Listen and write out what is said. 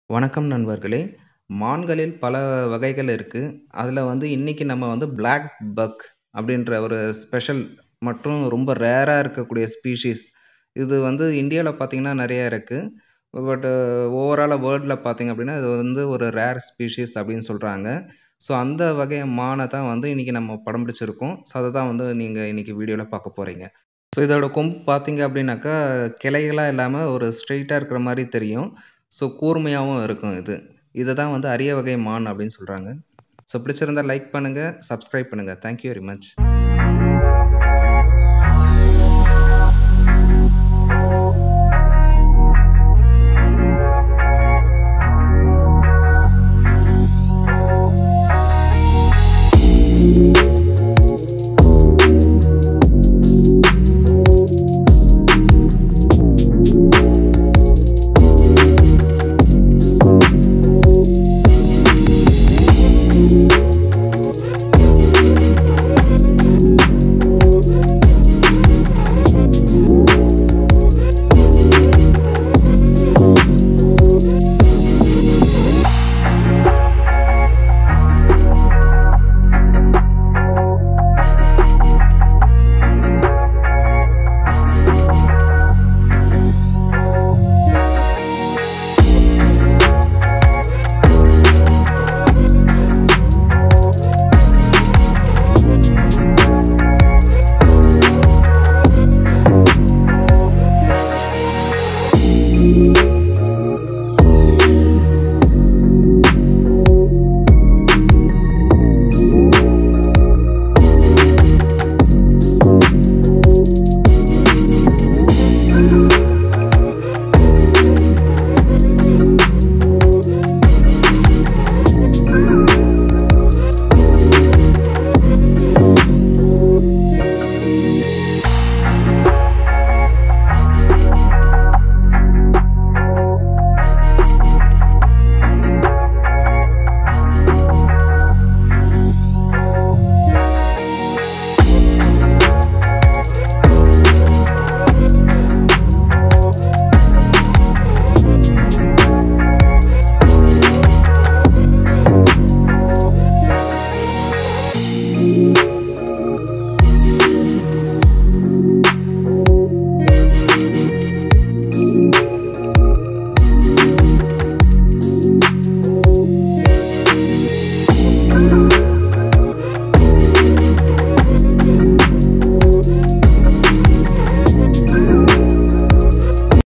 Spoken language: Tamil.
வணக்கம் நண்பர்களே! மான்களில் பல வகைகள் இருக்கு. அதுல வந்து இன்னைக்கு நம்ம வந்து பிளாக் பக் அப்படின்ற ஒரு ஸ்பெஷல் மற்றும் ரொம்ப ரேரா இருக்கக்கூடிய ஸ்பீஷீஸ். இது வந்து இந்தியால பார்த்தீங்கன்னா நெறைய இருக்கு. பட் ஓவராலா வேர்ல்ட்ல பார்த்தீங்க அப்படின்னா, இது வந்து ஒரு ரேர் ஸ்பீஷீஸ் அப்படின்னு சொல்றாங்க. ஸோ அந்த வகை மான தான் வந்து இன்னைக்கு நம்ம படம் பிடிச்சிருக்கோம். ஸோ அத தான் வந்து நீங்க இன்னைக்கு வீடியோல பார்க்க போறீங்க. ஸோ இதோட கொம்பு பார்த்தீங்க அப்படின்னாக்கா, கிளைகளா இல்லாம ஒரு ஸ்ட்ரெய்ட்டா இருக்கிற மாரி தெரியும். ஸோ கூர்மையாவும் இருக்கும் இது. இத தான் வந்து அரிய வகை மான் அப்படின்னு சொல்றாங்க. ஸோ பிடிச்சிருந்தா லைக் பண்ணுங்க, சப்ஸ்கிரைப் பண்ணுங்க. Thank you very much.